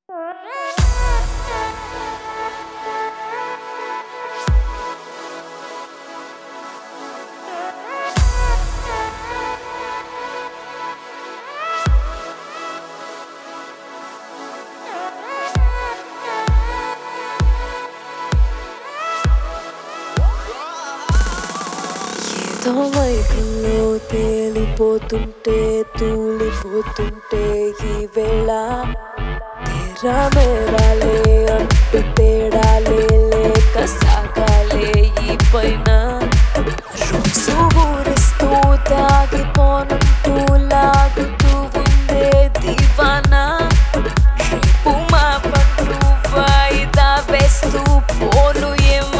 ఏదో వైపులో తేలిపోతుంటే తూలిపోతుంటే ఈ వేళ తేరా మేరాలే అంటూ తేడాలే లేక సాగాలే ఈ పైన రోజు ఊరిస్తూ తాగిపోనంటూ లాగుతూ ఉందే దివానా రేపు మా పంటూ వాయిదా వేస్తూ పోను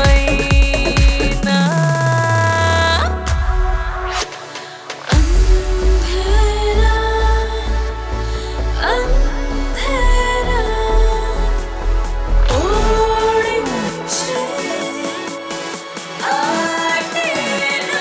ఏమైనా అంధేరా అంధేరా ఓడించే ఆటేరా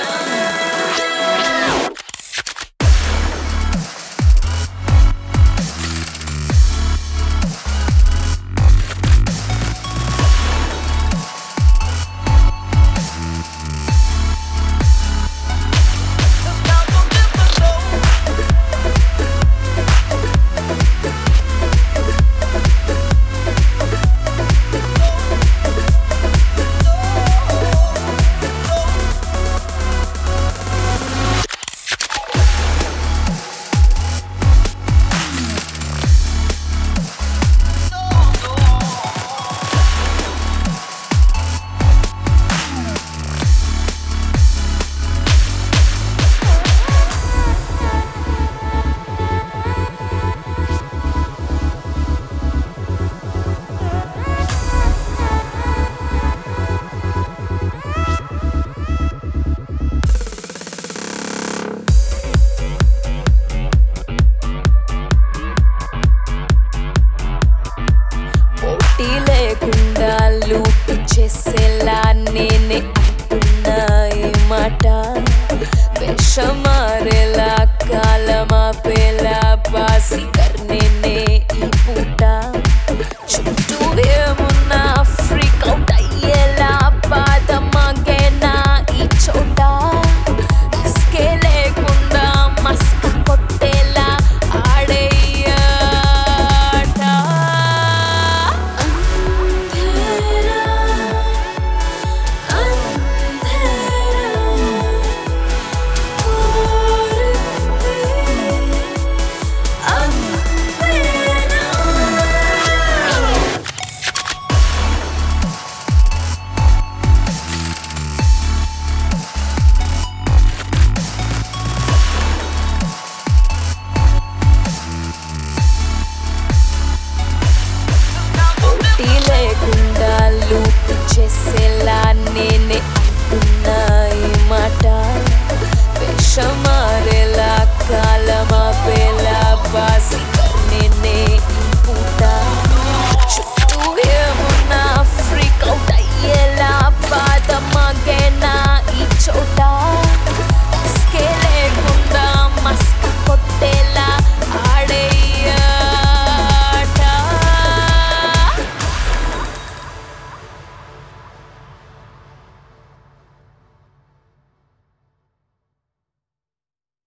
పోటీ లేకుండా లూటు చేసేలా నేనే అంటున్నా ఈ మాట వేషమారేలా